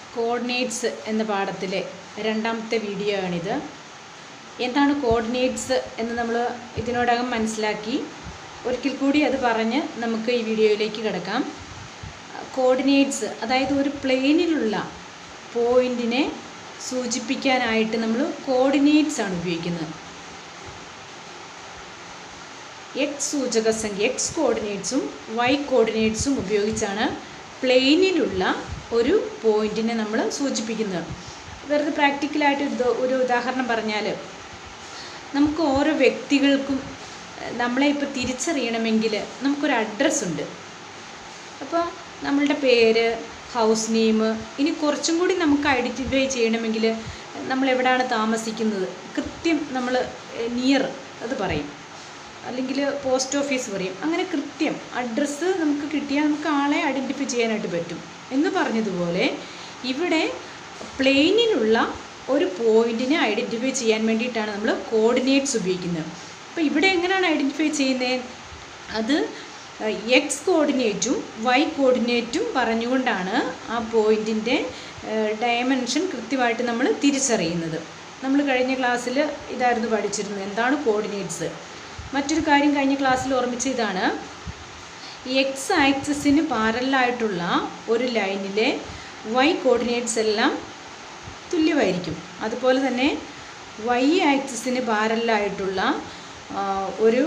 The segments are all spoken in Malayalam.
കോർഡിനേറ്റ്സ് എന്ന പാഠത്തിലെ രണ്ടാമത്തെ വീഡിയോ ആണിത് എന്താണ് കോർഡിനേറ്റ്സ് എന്ന് നമ്മൾ ഇതിനോടകം മനസ്സിലാക്കി ഒരിക്കൽ കൂടി അത് പറഞ്ഞ് നമുക്ക് ഈ വീഡിയോയിലേക്ക് കിടക്കാം കോർഡിനേറ്റ്സ് അതായത് ഒരു പ്ലെയിനിലുള്ള പോയിൻറ്റിനെ സൂചിപ്പിക്കാനായിട്ട് നമ്മൾ കോർഡിനേറ്റ്സ് ആണ് ഉപയോഗിക്കുന്നത് എക്സ് സൂചക സംഖ്യ എക്സ് കോർഡിനേറ്റ്സും വൈ കോർഡിനേറ്റ്സും ഉപയോഗിച്ചാണ് പ്ലെയിനിലുള്ള ഒരു പോയിൻറ്റിനെ നമ്മൾ സൂചിപ്പിക്കുന്നത് വെറുതെ പ്രാക്ടിക്കലായിട്ട് ഒരു ഉദ- ഒരു ഉദാഹരണം പറഞ്ഞാൽ നമുക്ക് ഓരോ വ്യക്തികൾക്കും ഏഹ്, നമ്മളെ ഇപ്പോൾ തിരിച്ചറിയണമെങ്കിൽ നമുക്കൊരു അഡ്രസ്സ് ഉണ്ട് അപ്പോൾ നമ്മളുടെ പേര് ഹൗസ് നെയിം ഇനി കുറച്ചും കൂടി നമുക്ക് ഐഡൻറ്റിഫൈ ചെയ്യണമെങ്കിൽ നമ്മൾ എവിടെയാണ് താമസിക്കുന്നത് കൃത്യം നമ്മൾ നിയർ അത് പറയും അല്ലെങ്കിൽ പോസ്റ്റ് ഓഫീസ് പറയും അങ്ങനെ കൃത്യം അഡ്രസ്സ് നമുക്ക് കിട്ടിയാൽ നമുക്ക് ആളെ ഐഡൻറ്റിഫൈ ചെയ്യാനായിട്ട് പറ്റും എന്ന് പറഞ്ഞതുപോലെ ഇവിടെ പ്ലെയിനിലുള്ള ഒരു പോയിന്റിനെ ഐഡൻറ്റിഫൈ ചെയ്യാൻ വേണ്ടിയിട്ടാണ് നമ്മൾ കോർഡിനേറ്റ്സ് ഉപയോഗിക്കുന്നത് അപ്പോൾ ഇവിടെ എങ്ങനെയാണ് ഐഡൻറ്റിഫൈ ചെയ്യുന്നത് അത് എക്സ് കോർഡിനേറ്റും വൈ കോർഡിനേറ്റും പറഞ്ഞുകൊണ്ടാണ് ആ പോയിൻറ്റിൻ്റെ ഡയമെൻഷൻ കൃത്യമായിട്ട് നമ്മൾ തിരിച്ചറിയുന്നത് നമ്മൾ കഴിഞ്ഞ ക്ലാസ്സിൽ ഇതായിരുന്നു പഠിച്ചിരുന്നത് എന്താണ് കോർഡിനേറ്റ്സ് മറ്റൊരു കാര്യം കഴിഞ്ഞ ക്ലാസ്സിൽ ഓർമ്മിച്ച ഇതാണ് എക്സ് ആക്സിസിന് പാരലായിട്ടുള്ള ഒരു ലൈനിലെ വൈ കോർഡിനേറ്റ്സ് എല്ലാം തുല്യമായിരിക്കും അതുപോലെ തന്നെ വൈ ആക്സിസിന് പാരലായിട്ടുള്ള ഒരു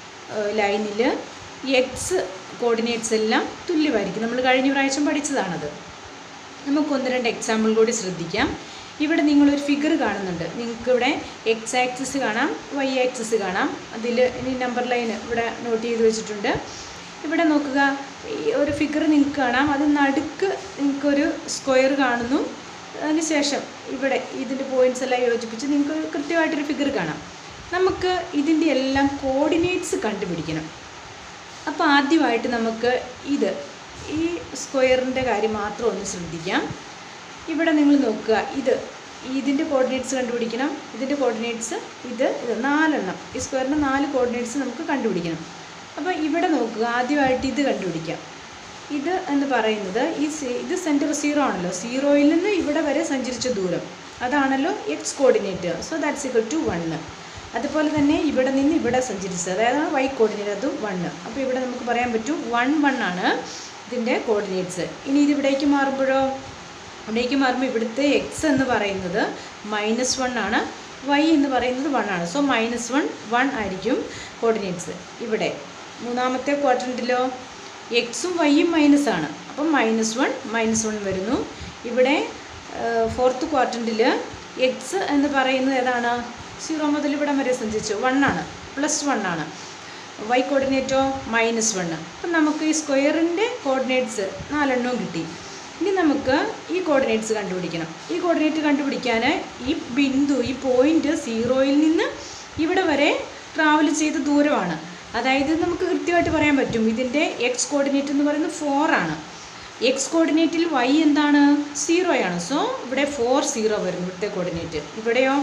ലൈനിൽ എക്സ് കോർഡിനേറ്റ്സ് എല്ലാം തുല്യമായിരിക്കും നമ്മൾ കഴിഞ്ഞ പ്രാവശ്യം പഠിച്ചതാണത് നമുക്ക് ഒന്ന് രണ്ട് എക്സാമ്പിൾ കൂടി ശ്രദ്ധിക്കാം ഇവിടെ നിങ്ങളൊരു ഫിഗർ കാണുന്നുണ്ട് നിങ്ങൾക്ക് ഇവിടെ എക്സ് ആക്സിസ് കാണാം വൈ ആക്സിസ് കാണാം അതിൽ ഇനി നമ്പർ ലൈൻ ഇവിടെ നോട്ട് ചെയ്ത് വെച്ചിട്ടുണ്ട് ഇവിടെ നോക്കുക ഈ ഒരു ഫിഗർ നിങ്ങൾക്ക് കാണാം അത് നടുക്ക് നിങ്ങൾക്കൊരു സ്ക്വയർ കാണുന്നു അതിനുശേഷം ഇവിടെ ഇതിൻ്റെ പോയിൻറ്റ്സ് എല്ലാം യോജിപ്പിച്ച് നിങ്ങൾക്ക് ഒരു കൃത്യമായിട്ടൊരു ഫിഗർ കാണാം നമുക്ക് ഇതിൻ്റെ എല്ലാം കോർഡിനേറ്റ്സ് കണ്ടുപിടിക്കണം അപ്പോൾ ആദ്യമായിട്ട് നമുക്ക് ഇത് ഈ സ്ക്വയറിൻ്റെ കാര്യം മാത്രം ഒന്ന് ശ്രദ്ധിക്കാം ഇവിടെ നിങ്ങൾ നോക്കുക ഇത് ഇതിൻ്റെ കോർഡിനേറ്റ്സ് കണ്ടുപിടിക്കണം ഇതിൻ്റെ കോർഡിനേറ്റ്സ് ഇത് ഇത് നാലെണ്ണം ഈ സ്ക്വയറിൻ്റെ നാല് കോർഡിനേറ്റ്സ് നമുക്ക് കണ്ടുപിടിക്കണം അപ്പോൾ ഇവിടെ നോക്കുക ആദ്യമായിട്ട് ഇത് കണ്ടുപിടിക്കാം ഇത് എന്ന് പറയുന്നത് ഈ സി- ഇത് സെൻറ്റർ സീറോ ആണല്ലോ സീറോയിൽ നിന്ന് ഇവിടെ വരെ സഞ്ചരിച്ച ദൂരം അതാണല്ലോ X coordinate so that's equal to one അതുപോലെ തന്നെ ഇവിടെ നിന്ന് ഇവിടെ സഞ്ചരിച്ചത് അതായത് വൈ കോർഡിനേറ്റ് അതും വണ്ണ് അപ്പോൾ ഇവിടെ നമുക്ക് പറയാൻ പറ്റും വൺ വൺ ആണ് ഇതിൻ്റെ കോർഡിനേറ്റ്സ് ഇനി ഇത് ഇവിടേക്ക് മാറുമ്പോഴോ ഇവിടേക്ക് മാറുമ്പോൾ ഇവിടുത്തെ എക്സ് എന്ന് പറയുന്നത് മൈനസ് വൺ ആണ് വൈ എന്ന് പറയുന്നത് വൺ ആണ് സോ മൈനസ് വൺ വൺ ആയിരിക്കും കോർഡിനേറ്റ്സ് ഇവിടെ മൂന്നാമത്തെ ക്വാഡ്രൻറ്റിലോ എക്സും വൈയും മൈനസ് ആണ് അപ്പം മൈനസ് വൺ മൈനസ് വൺ വരുന്നു ഇവിടെ ഫോർത്ത് ക്വാഡ്രൻറ്റിൽ എക്സ് എന്ന് പറയുന്നത് ഏതാണ് സീറോ മുതൽ ഇവിടം വരെ സഞ്ചരിച്ചു വൺ ആണ് പ്ലസ് വൺ ആണ് വൈ കോർഡിനേറ്റോ മൈനസ് വൺ അപ്പം നമുക്ക് ഈ സ്ക്വയറിൻ്റെ കോർഡിനേറ്റ്സ് നാലെണ്ണവും കിട്ടി ഇനി നമുക്ക് ഈ കോർഡിനേറ്റ്സ് കണ്ടുപിടിക്കണം ഈ കോർഡിനേറ്റ് കണ്ടുപിടിക്കാൻ ഈ ബിന്ദു ഈ പോയിന്റ് സീറോയിൽ നിന്ന് ഇവിടെ വരെ ട്രാവൽ ചെയ്ത ദൂരമാണ് അതായത് നമുക്ക് കൃത്യമായിട്ട് പറയാൻ പറ്റും ഇതിൻ്റെ എക്സ് കോർഡിനേറ്റ് എന്ന് പറയുന്നത് ഫോർ ആണ് എക്സ് കോർഡിനേറ്റിൽ വൈ എന്താണ് സീറോയാണ് സോ ഇവിടെ ഫോർ സീറോ വരുന്നു ഇവിടുത്തെ കോർഡിനേറ്റ് ഇവിടെയോ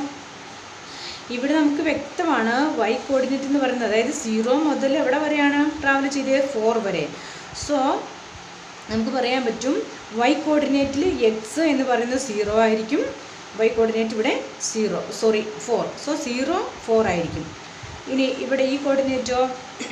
ഇവിടെ നമുക്ക് വ്യക്തമാണ് വൈ കോർഡിനേറ്റ് എന്ന് പറയുന്നത് അതായത് സീറോ മുതൽ എവിടെ വരെയാണ് ട്രാവൽ ചെയ്തത് ഫോർ വരെ സോ നമുക്ക് പറയാൻ പറ്റും വൈ കോർഡിനേറ്റിൽ എക്സ് എന്ന് പറയുന്നത് സീറോ ആയിരിക്കും വൈ കോർഡിനേറ്റ് ഇവിടെ zero sorry four so zero four ആയിരിക്കും ഇനി ഇവിടെ ഈ കോർഡിനേറ്റോ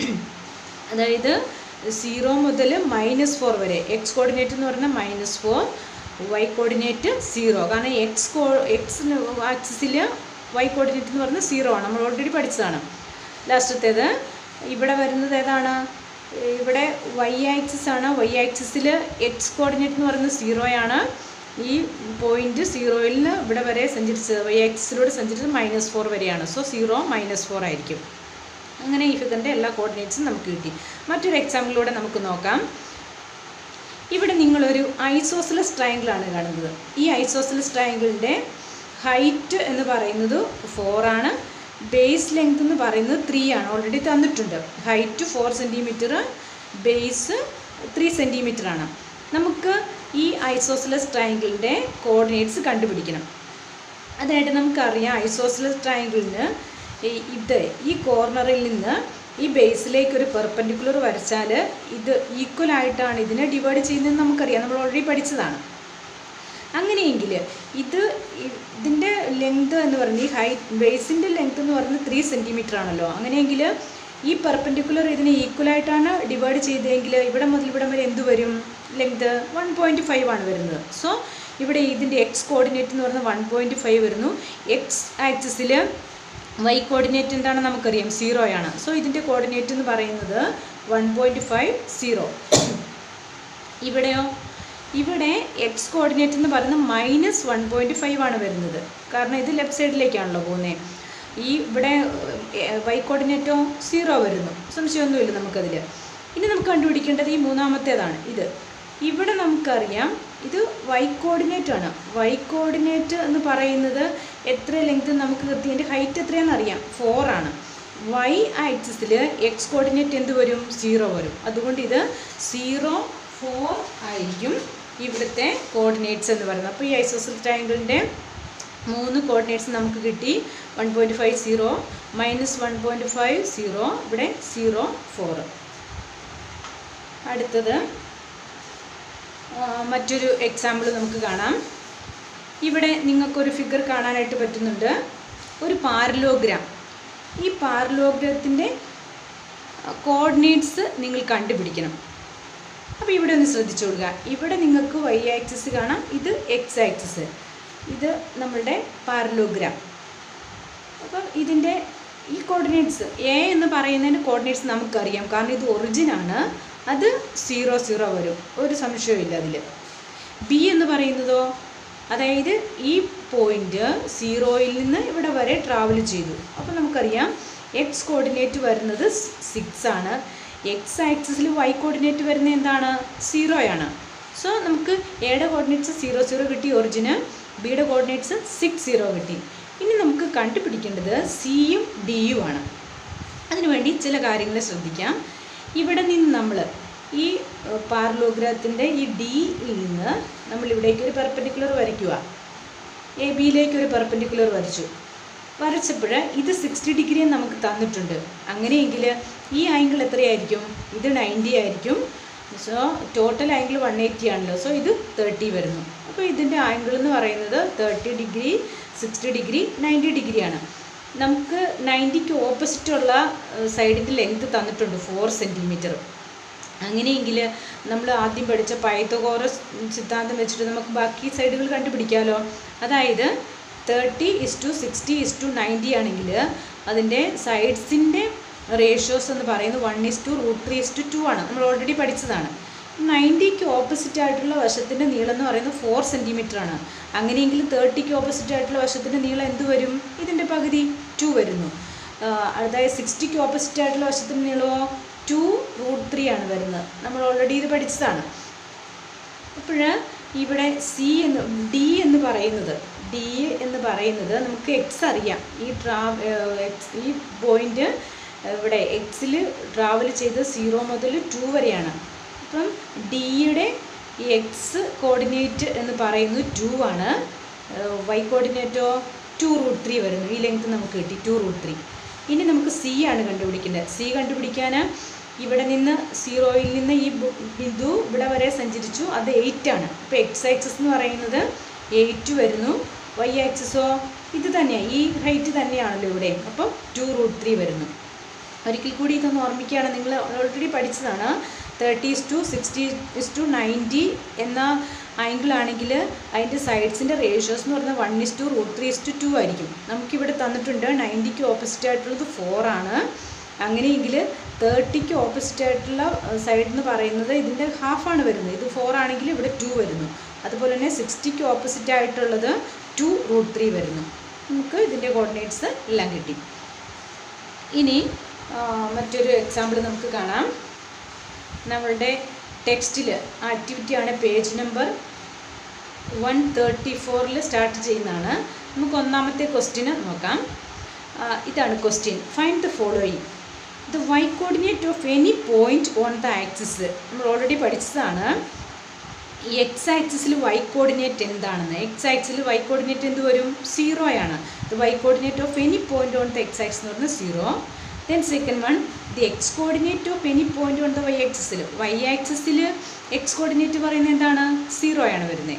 അതായത് സീറോ മുതൽ മൈനസ് ഫോർ വരെ എക്സ് കോർഡിനേറ്റ് എന്ന് പറഞ്ഞാൽ minus four Y coordinate zero കാരണം എക്സ് കോ എക്സ് ആക്സിസിൽ വൈ കോർഡിനേറ്റ് എന്ന് പറഞ്ഞാൽ സീറോ ആണ് നമ്മൾ ഓൾറെഡി പഠിച്ചതാണ് ലാസ്റ്റത്തേത് ഇവിടെ വരുന്നത് ഏതാണ് ഇവിടെ വൈ ആക്സിസ് ആണ് വൈ ആക്സിസിൽ എക്സ് കോർഡിനേറ്റ് എന്ന് പറയുന്നത് സീറോയാണ് ഈ പോയിന്റ് സീറോയിൽ നിന്ന് ഇവിടെ വരെ സഞ്ചരിച്ചത് വൈ ആക്സിസിലൂടെ സഞ്ചരിച്ചത് മൈനസ് ഫോർ വരെയാണ് സോ സീറോ മൈനസ് ഫോർ ആയിരിക്കും അങ്ങനെ ഈ ഫിഗറിൻ്റെ എല്ലാ കോർഡിനേറ്റ്സും നമുക്ക് കിട്ടി മറ്റൊരു എക്സാമ്പിളിലൂടെ നമുക്ക് നോക്കാം ഇവിടെ നിങ്ങളൊരു ഐസോസിലസ് ട്രയാങ്കിളാണ് കാണുന്നത് ഈ ഐസോസിലസ് ട്രയാങ്കിളിൻ്റെ ഹൈറ്റ് എന്ന് പറയുന്നത് ഫോർ ആണ് ബേസ് ലെങ്ത് എന്ന് പറയുന്നത് ത്രീ ആണ് ഓൾറെഡി തന്നിട്ടുണ്ട് height four centimetre base three centimetre ആണ് നമുക്ക് ഈ ഐസോസിലസ് ട്രയാങ്കിളിൻ്റെ കോർഡിനേറ്റ്സ് കണ്ടുപിടിക്കണം അതായിട്ട് നമുക്കറിയാം ഐസോസിലസ് ട്രയാങ്കിളിന് ഇത് ഈ കോർണറിൽ നിന്ന് ഈ ബേസിലേക്ക് ഒരു പെർപ്പൻഡിക്കുലർ വരച്ചാൽ ഇത് ഈക്വൽ ആയിട്ടാണ് ഇതിനെ ഡിവൈഡ് ചെയ്യുന്നതെന്ന് നമുക്കറിയാം നമ്മൾ ഓൾറെഡി പഠിച്ചതാണ് അങ്ങനെയെങ്കിൽ ഇത് ഇതിൻ്റെ ലെങ്ത് എന്ന് പറയുന്നത് ഈ ഹൈറ്റ് ബേസിൻ്റെ ലെങ്ത് എന്ന് പറയുന്നത് ത്രീ സെൻറ്റിമീറ്റർ ആണല്ലോ അങ്ങനെയെങ്കിൽ ഈ പെർപെൻഡിക്കുലർ ഇതിനെ ഈക്വലായിട്ടാണ് ഡിവൈഡ് ചെയ്തതെങ്കിൽ ഇവിടെ മുതൽ ഇവിടെ വരെ എന്ത് വരും ലെങ്ത് വൺ പോയിൻറ്റ് ഫൈവ് ആണ് വരുന്നത് സോ ഇവിടെ ഇതിൻ്റെ എക്സ് കോർഡിനേറ്റ് എന്ന് പറയുന്നത് വൺ പോയിൻറ്റ് ഫൈവ് വരുന്നു എക്സ് ആക്സിസിൽ വൈ കോർഡിനേറ്റ് എന്താണ് നമുക്കറിയാം സീറോ ആണ് സോ ഇതിൻ്റെ കോർഡിനേറ്റ് എന്ന് പറയുന്നത് വൺ പോയിൻറ്റ് ഫൈവ് സീറോ ഇവിടെയോ ഇവിടെ എക്സ് കോർഡിനേറ്റ് എന്ന് പറയുന്നത് മൈനസ് വൺ പോയിൻറ്റ് ഫൈവ് ആണ് വരുന്നത് കാരണം ഇത് ലെഫ്റ്റ് സൈഡിലേക്കാണല്ലോ പോകുന്നത് ഈ ഇവിടെ വൈ കോർഡിനേറ്റോ സീറോ വരുന്നു സംശയമൊന്നുമില്ല നമുക്കതിൽ ഇനി നമുക്ക് കണ്ടുപിടിക്കേണ്ടത് ഈ മൂന്നാമത്തേതാണ് ഇത് ഇവിടെ നമുക്കറിയാം ഇത് വൈ കോർഡിനേറ്റ് ആണ് വൈ കോർഡിനേറ്റ് എന്ന് പറയുന്നത് എത്ര ലെങ്ത് നമുക്ക് കൃത്യം അതിൻ്റെ ഹൈറ്റ് എത്രയാണെന്ന് അറിയാം ഫോർ ആണ് വൈ ആക്സിസിൽ എക്സ് കോർഡിനേറ്റ് എന്ത് വരും സീറോ വരും അതുകൊണ്ട് ഇത് സീറോ ഫോർ ആയിരിക്കും ഇവിടുത്തെ കോർഡിനേറ്റ്സ് എന്ന് പറയുന്നത് അപ്പോൾ ഈ ഐസോസൽ ട്രയാങ്കിളിൻ്റെ മൂന്ന് കോർഡിനേറ്റ്സ് നമുക്ക് കിട്ടി one point five zero minus one point five zero ഇവിടെ സീറോ ഫോർ അടുത്തത് ആ, മറ്റൊരു എക്സാമ്പിൾ നമുക്ക് കാണാം ഇവിടെ നിങ്ങൾക്കൊരു ഫിഗർ കാണാനായിട്ട് പറ്റുന്നുണ്ട് ഒരു പാരലോഗ്രാം ഈ പാരലോഗ്രത്തിൻ്റെ കോർഡിനേറ്റ്സ് നിങ്ങൾ കണ്ടുപിടിക്കണം അപ്പോൾ ഇവിടെ ഒന്ന് ശ്രദ്ധിച്ചു കൊടുക്കുക ഇവിടെ നിങ്ങൾക്ക് വൈ ആക്സിസ് കാണാം ഇത് എക്സ് ആക്സിസ് ഇത് നമ്മളുടെ പാരലോഗ്രാം അപ്പം ഇതിൻ്റെ ഈ കോർഡിനേറ്റ്സ് എ എന്ന് പറയുന്നതിൻ്റെ കോർഡിനേറ്റ്സ് നമുക്കറിയാം കാരണം ഇത് ഒറിജിനാണ് അത് സീറോ സീറോ വരും ഒരു സംശയവും അതിൽ ബി എന്ന് പറയുന്നതോ അതായത് ഈ പോയിന്റ് സീറോയിൽ നിന്ന് ഇവിടെ വരെ ട്രാവൽ ചെയ്തു അപ്പോൾ നമുക്കറിയാം എക്സ് കോർഡിനേറ്റ് വരുന്നത് സിക്സ് ആണ് എക്സ് ആക്സിസിൽ വൈ കോർഡിനേറ്റ് വരുന്നത് എന്താണ് സീറോയാണ് സോ നമുക്ക് എയുടെ കോർഡിനേറ്റ്സ് സീറോ സീറോ കിട്ടി ഒറിജിന് ബിയുടെ കോർഡിനേറ്റ്സ് സിക്സ് സീറോ കിട്ടി ഇനി നമുക്ക് കണ്ടുപിടിക്കേണ്ടത് സിയും ഡിയും ആണ് അതിനുവേണ്ടി ചില കാര്യങ്ങൾ ശ്രദ്ധിക്കാം ഇവിടെ നിന്ന് നമ്മൾ ഈ പാർലോഗ്രാത്തിൻ്റെ ഈ ഡിയിൽ നിന്ന് നമ്മൾ ഇവിടേക്ക് ഒരു പെർപ്പൻഡിക്കുലർ വരയ്ക്കുക എ ബിയിലേക്ക് ഒരു പെർപ്പൻഡിക്കുലർ വരച്ചു വരച്ചപ്പോൾ ഇത് സിക്സ്റ്റി ഡിഗ്രി നമുക്ക് തന്നിട്ടുണ്ട് അങ്ങനെയെങ്കിൽ ഈ ആംഗിൾ എത്രയായിരിക്കും ഇത് നയൻറ്റി ആയിരിക്കും so total angle one eighty ആണല്ലോ സോ ഇത് തേർട്ടി വരുന്നു അപ്പോൾ ഇതിൻ്റെ ആംഗിൾ എന്ന് പറയുന്നത് thirty degree sixty degree ninety ഡിഗ്രിയാണ് നമുക്ക് നയൻറ്റിക്ക് ഓപ്പോസിറ്റുള്ള സൈഡിൻ്റെ ലെങ്ത് തന്നിട്ടുണ്ട് ഫോർ സെൻറ്റിമീറ്റർ അങ്ങനെയെങ്കിൽ നമ്മൾ ആദ്യം പഠിച്ച പൈത്തഗോറസ് സിദ്ധാന്തം വെച്ചിട്ട് നമുക്ക് ബാക്കി സൈഡുകൾ കണ്ടുപിടിക്കാമല്ലോ അതായത് thirty is to sixty is to ninety ആണെങ്കിൽ അതിൻ്റെ സൈഡ്സിൻ്റെ റേഷ്യോസ് എന്ന് പറയുന്നത് one is to root three is to two ആണ് നമ്മൾ ഓൾറെഡി പഠിച്ചതാണ് നയൻറ്റിക്ക് ഓപ്പോസിറ്റ് ആയിട്ടുള്ള വശത്തിൻ്റെ നീളം എന്ന് പറയുന്നത് ഫോർ സെൻറ്റിമീറ്റർ ആണ് അങ്ങനെയെങ്കിൽ തേർട്ടിക്ക് ഓപ്പോസിറ്റ് ആയിട്ടുള്ള വശത്തിൻ്റെ നീളം എന്ത് വരും ഇതിൻ്റെ പകുതി ടു വരുന്നു ആ, അതായത് സിക്സ്റ്റിക്ക് ഓപ്പോസിറ്റ് ആയിട്ടുള്ള വശത്തിൻ്റെ നീളമോ ടു റൂട്ട് ത്രീ ആണ് വരുന്നത് നമ്മൾ ഓൾറെഡി ഇത് പഠിച്ചതാണ് അപ്പോൾ ഇവിടെ സി എന്ന് ഡി എന്ന് പറയുന്നത് ഡി എന്ന് പറയുന്നത് നമുക്ക് എക്സ് അറിയാം ഈ ട്രാ എക്സ് ഈ പോയിൻ്റ് ഇവിടെ എക്സിൽ ട്രാവൽ ചെയ്ത് സീറോ മുതൽ ടു വരെയാണ് അപ്പം ഡിയുടെ ഈ എക്സ് കോർഡിനേറ്റ് എന്ന് പറയുന്നത് ടു ആണ് വൈ കോർഡിനേറ്റോ ടു റൂട്ട് ത്രീ വരുന്നു ഈ ലെങ്ത് നമുക്ക് കിട്ടി ടു റൂട്ട് ത്രീ ഇനി നമുക്ക് സി ആണ് കണ്ടുപിടിക്കേണ്ടത് സി കണ്ടുപിടിക്കാൻ ഇവിടെ നിന്ന് സീറോയിൽ നിന്ന് ഈ ബു- ബിന്ദു ഇവിടെ വരെ സഞ്ചരിച്ചു അത് എയ്റ്റ് ആണ് അപ്പോൾ എക്സ് ആക്സിസ് എന്ന് പറയുന്നത് എയ്റ്റ് വരുന്നു വൈ ആക്സിസോ ഇത് തന്നെയാണ് ഈ ഹൈറ്റ് തന്നെയാണല്ലോ ഇവിടെ അപ്പം ടു റൂട്ട് ത്രീ വരുന്നു ഒരിക്കൽ കൂടി ഇതൊന്ന് ഓർമ്മിക്കുകയാണ് നിങ്ങൾ ഓൾറെഡി പഠിച്ചതാണ് thirty is to sixty is to ninety എന്ന ആംഗിൾ ആണെങ്കിൽ അതിൻ്റെ സൈഡ്സിൻ്റെ റേഷ്യോസ് എന്ന് പറയുന്നത് one is to root three is to two ആയിരിക്കും നമുക്കിവിടെ തന്നിട്ടുണ്ട് നയൻറ്റിക്ക് ഓപ്പോസിറ്റ് ആയിട്ടുള്ളത് ഫോർ ആണ് അങ്ങനെയെങ്കിൽ തേർട്ടിക്ക് ഓപ്പോസിറ്റ് ആയിട്ടുള്ള സൈഡ് എന്ന് പറയുന്നത് ഇതിൻ്റെ ഹാഫാണ് വരുന്നത് ഇത് ഫോർ ആണെങ്കിൽ ഇവിടെ ടു വരുന്നു അതുപോലെ തന്നെ സിക്സ്റ്റിക്ക് ഓപ്പോസിറ്റ് ആയിട്ടുള്ളത് ടു റൂട്ട് ത്രീ വരുന്നു നമുക്ക് ഇതിൻ്റെ കോർഡിനേറ്റ്സ് എല്ലാം കിട്ടി ഇനി ആ, മറ്റൊരു എക്സാമ്പിൾ നമുക്ക് കാണാം നമ്മളുടെ ടെക്സ്റ്റിൽ ആക്ടിവിറ്റിയാണ് പേജ് നമ്പർ വൺ തേർട്ടി ഫോറിൽ സ്റ്റാർട്ട് ചെയ്യുന്നതാണ് നമുക്ക് ഒന്നാമത്തെ ക്വസ്റ്റ്യന് നോക്കാം ആ, ഇതാണ് question find the following the y coordinate of any point on the axis നമ്മൾ ഓൾറെഡി പഠിച്ചതാണ് ഈ എക്സ് ആക്സിസിൽ വൈ കോർഡിനേറ്റ് എന്താണെന്ന് എക്സ് ആക്സിൽ വൈ കോർഡിനേറ്റ് എന്ത് വരും സീറോ ആണ് the y coordinate of any point on the x axis എന്ന് പറയുന്നത് zero then second one the x coordinate of any point on the y ആക്സിസിൽ വൈ ആക്സിസിൽ എക്സ് കോർഡിനേറ്റ് പറയുന്നത് എന്താണ് സീറോ ആണ് വരുന്നത്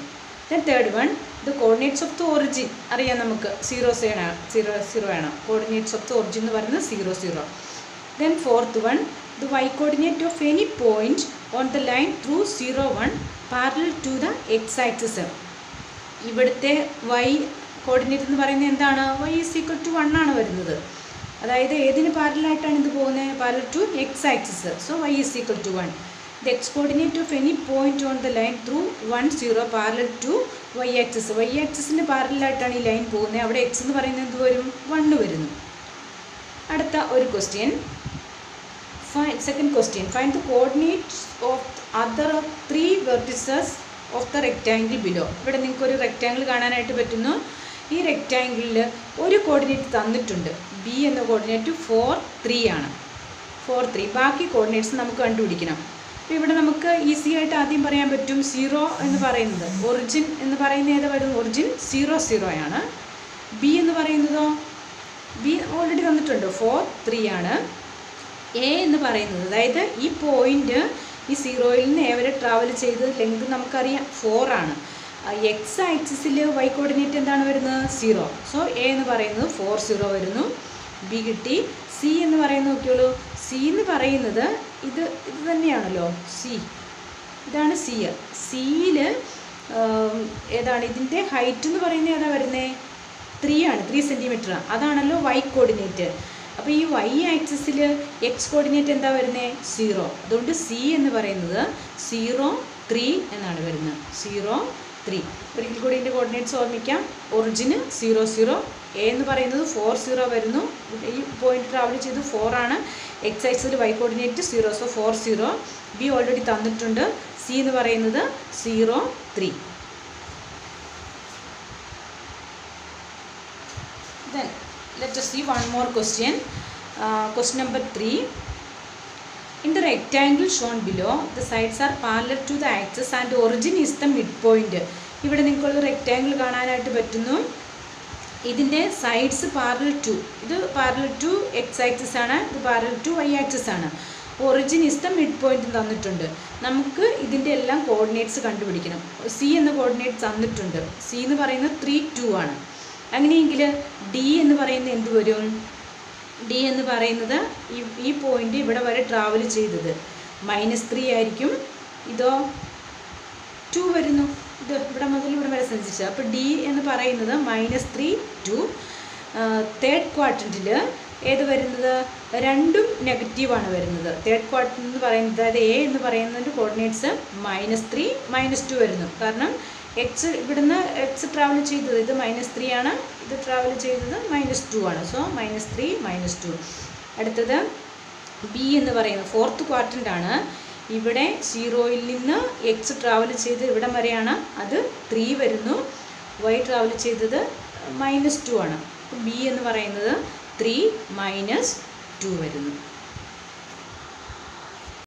then third one the coordinates of the origin അറിയാം നമുക്ക് സീറോ ആണ് സീറോ സീറോ ആണ് കോർഡിനേറ്റ്സ് ഓഫ് ദ ഒറിജിൻ എന്ന് പറയുന്നത് zero zero then fourth one the y coordinate of any point on the line through zero one parallel to the x axis ഇവിടുത്തെ വൈ കോർഡിനേറ്റ് എന്ന് പറയുന്നത് എന്താണ് y is equal to one ആണ് വരുന്നത് അതായത് ഏതിന് പാരലായിട്ടാണ് ഇത് പോകുന്നത് parallel to x axis so y is equal to one the x coordinate of any point on the line through one zero parallel to y axis y ആക്സിസിന് പാരലായിട്ടാണ് ഈ ലൈൻ പോകുന്നത് അവിടെ എക്സ് എന്ന് പറയുന്നത് എന്ത് വരും വണ്ണ് വരുന്നു അടുത്ത ഒരു question find second question find the coordinates of other of three vertices of the rectangle below ഇവിടെ നിങ്ങൾക്ക് ഒരു റെക്റ്റാങ്കിൾ കാണാനായിട്ട് പറ്റുന്നു ഈ റെക്റ്റാങ്കിളിൽ ഒരു കോർഡിനേറ്റ് തന്നിട്ടുണ്ട് ബി എന്ന കോർഡിനേറ്റ് ഫോർ ത്രീ ആണ് ഫോർ ത്രീ ബാക്കി കോർഡിനേറ്റ്സ് നമുക്ക് കണ്ടുപിടിക്കണം അപ്പോൾ ഇവിടെ നമുക്ക് ഈസി ആയിട്ട് ആദ്യം പറയാൻ പറ്റും സീറോ എന്ന് പറയുന്നത് ഒറിജിൻ എന്ന് പറയുന്നത് ഏതാ വരുന്നത് ഒറിജിൻ സീറോ സീറോ ആണ് ബി എന്ന് പറയുന്നതോ ബി ഓൾറെഡി തന്നിട്ടുണ്ട് ഫോർ ത്രീ ആണ് എ എന്ന് പറയുന്നത് അതായത് ഈ പോയിന്റ് ഈ സീറോയിൽ നിന്ന് എ വരെ ട്രാവൽ ചെയ്ത് ലെങ്ത് നമുക്കറിയാം ഫോർ ആണ് എക്സ് ആക്സിസിൽ വൈ കോർഡിനേറ്റ് എന്താണ് വരുന്നത് സീറോ സോ എ എന്ന് പറയുന്നത് ഫോർ സീറോ വരുന്നു ബി കിട്ടി സി എന്ന് പറയുന്നത് നോക്കിയോളൂ സി എന്ന് പറയുന്നത് ഇത് ഇത് തന്നെയാണല്ലോ സി ഇതാണ് സി സിയിൽ ഏതാണ് ഇതിൻ്റെ ഹൈറ്റ് എന്ന് പറയുന്നത് ഏതാ വരുന്നത് ത്രീ ആണ് ത്രീ സെൻറ്റിമീറ്റർ അതാണല്ലോ വൈ കോർഡിനേറ്റ് അപ്പോൾ ഈ വൈ ആക്സിസിൽ എക്സ് കോർഡിനേറ്റ് എന്താ വരുന്നത് സീറോ അതുകൊണ്ട് സി എന്ന് പറയുന്നത് സീറോ ത്രീ എന്നാണ് വരുന്നത് സീറോ ത്രീ ഒരിക്കൽ കൂടി ഇതിൻ്റെ കോർഡിനേറ്റ്സ് ഓർമ്മിക്കാം ഒറിജിന് സീറോ സീറോ എ എന്ന് പറയുന്നത് ഫോർ സീറോ വരുന്നു ഈ പോയിന്റ് ട്രാവൽ ചെയ്ത് ഫോർ ആണ് എക്സ് ആക്സിൽ y coordinate zero so four zero B already തന്നിട്ടുണ്ട് സി എന്ന് പറയുന്നത് zero three then let us see one more question uh, question number 3 in the rectangle shown below the sides are parallel to the axis and origin is the midpoint ഇവിടെ നിങ്ങൾക്ക് റെക്റ്റാങ്കിൾ കാണാനായിട്ട് പറ്റുന്നു ഇതിൻ്റെ സൈഡ്സ് പാരലൽ ടു ഇത് പാരലൽ ടു എക്സ് ആക്സിസ് ആണ് ഇത് പാരലൽ ടു വൈ ആക്സിസ് ആണ് origin is the mid point തന്നിട്ടുണ്ട് നമുക്ക് ഇതിൻ്റെ എല്ലാം കോർഡിനേറ്റ്സ് കണ്ടുപിടിക്കണം സി എന്ന കോർഡിനേറ്റ്സ് തന്നിട്ടുണ്ട് സി എന്ന് പറയുന്നത് ത്രീ ടു ആണ് അങ്ങനെയെങ്കിൽ ഡി എന്ന് പറയുന്നത് എന്ത് വരും ഡി എന്ന് പറയുന്നത് ഈ ഈ പോയിന്റ് ഇവിടെ വരെ ട്രാവൽ ചെയ്തത് മൈനസ് ത്രീ ആയിരിക്കും ഇതോ ടു വരുന്നു ഇത് ഇവിടെ മുതൽ ഇവിടെ വരെ സഞ്ചരിച്ചത് അപ്പോൾ ഡി എന്ന് പറയുന്നത് മൈനസ് ത്രീ ടു തേർഡ് ക്വാർട്ടൻറ്റിൽ ഏത് വരുന്നത് രണ്ടും നെഗറ്റീവാണ് വരുന്നത് തേർഡ് ക്വാർട്ടർ എന്ന് പറയുന്നത് അതായത് എ എന്ന് പറയുന്നതിൻ്റെ coordinates minus three minus two വരുന്നു കാരണം എക്സ് ഇവിടുന്ന് എക്സ് ട്രാവൽ ചെയ്തത് ഇത് മൈനസ് ത്രീ ആണ് ഇത് ട്രാവൽ ചെയ്തത് മൈനസ് ടു ആണ് so minus three minus two അടുത്തത് ബി എന്ന് പറയുന്നത് ഫോർത്ത് ക്വാർട്ടൻ്റ് ആണ് ഇവിടെ സീറോയിൽ നിന്ന് എക്സ് ട്രാവൽ ചെയ്ത് ഇവിടം വരെയാണ് അത് ത്രീ വരുന്നു വൈ ട്രാവൽ ചെയ്തത് മൈനസ് ടു ആണ് ബി എന്ന് പറയുന്നത് ത്രീ മൈനസ് ടു വരുന്നു